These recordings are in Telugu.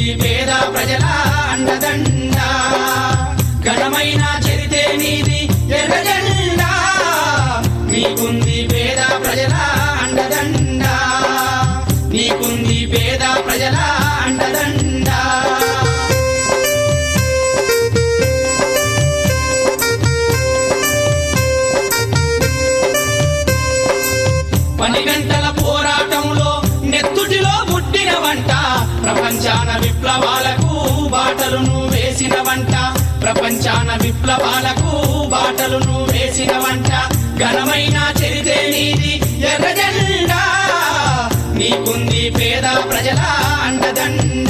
నీకుంది పేద ప్రజల అండదండ ఘనమైన చరితే నీది ఎర్రజెండా నీకుంది పేద ప్రజల అండదండ నీకుంది పేద ప్రజల అండదండ పని గంటల పోరాటంలో నెత్తుటిలో పుట్టిన వంట ప్రపంచాన విప్లవాలకు బాటలును వేసిన వంట ప్రపంచాన విప్లవాలకు బాటలును వేసిన వంట ఘనమైన చరితే నీది ఎర్రజెండా నీకుంది పేద ప్రజల అండదండ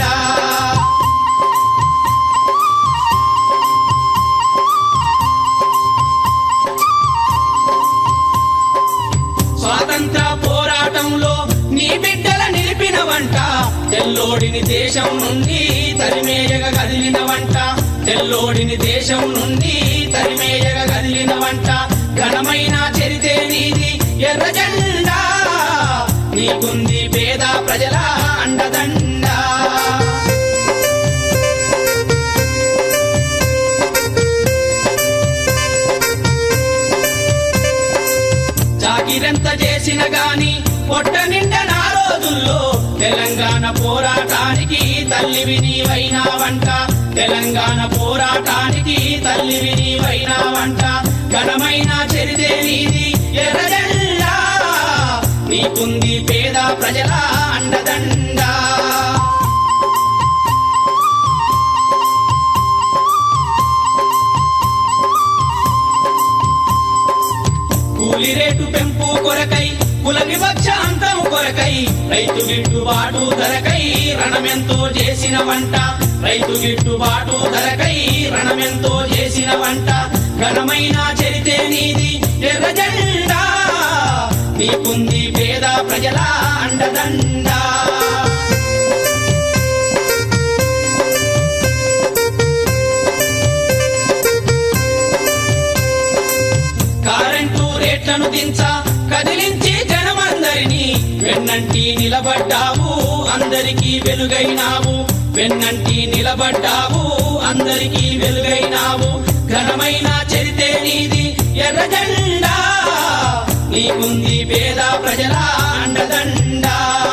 స్వాతంత్ర పోరాటంలో నీ బిడ్డల నిలిపిన వంట తెల్లోడిని దేశం నుండి తరిమేయగ కదిలిన వంట తెల్లోడిని దేశం నుండి తరిమేయగ కదిలిన వంట ఘనమైన చరితే నీది ఎర్రజెండా నీకుంది పేద ప్రజల అండదండ జాగిరెంత చేసిన గాని పొట్ట నిండా నా రోజుల్లో తెలంగాణ పోరాటానికి తల్లివి నీవైనా వంట తెలంగాణ పోరాటానికి తల్లివి నీవైనా వంట ఘనమైన చరితే నీది ఎర్రజెండా నీకుంది పేద ప్రజల అండదండ కూలి రేటు పెంపు కొరకై కుల వివక్ష అంతం కొరకై రైతు గిట్టుబాటు ధరకై రణమెంతో చేసిన వంట రైతు గిట్టుబాటు ధరకై రణమెంతో చేసిన వంట ఘనమైన చరితే నీది ఎర్రజెండా నీకుంది పేద ప్రజల అండదండ కరెంటు రేట్లను దించ కదిలించి జనమందరినీ వెన్నంటి నిలబడ్డావు అందరికీ వెలుగైనావు వెన్నంటి నిలబడ్డావు అందరికీ వెలుగైనావు ఘనమైన చరితే నీది ఎర్రజెండా నీకుంది పేద ప్రజల అండదండా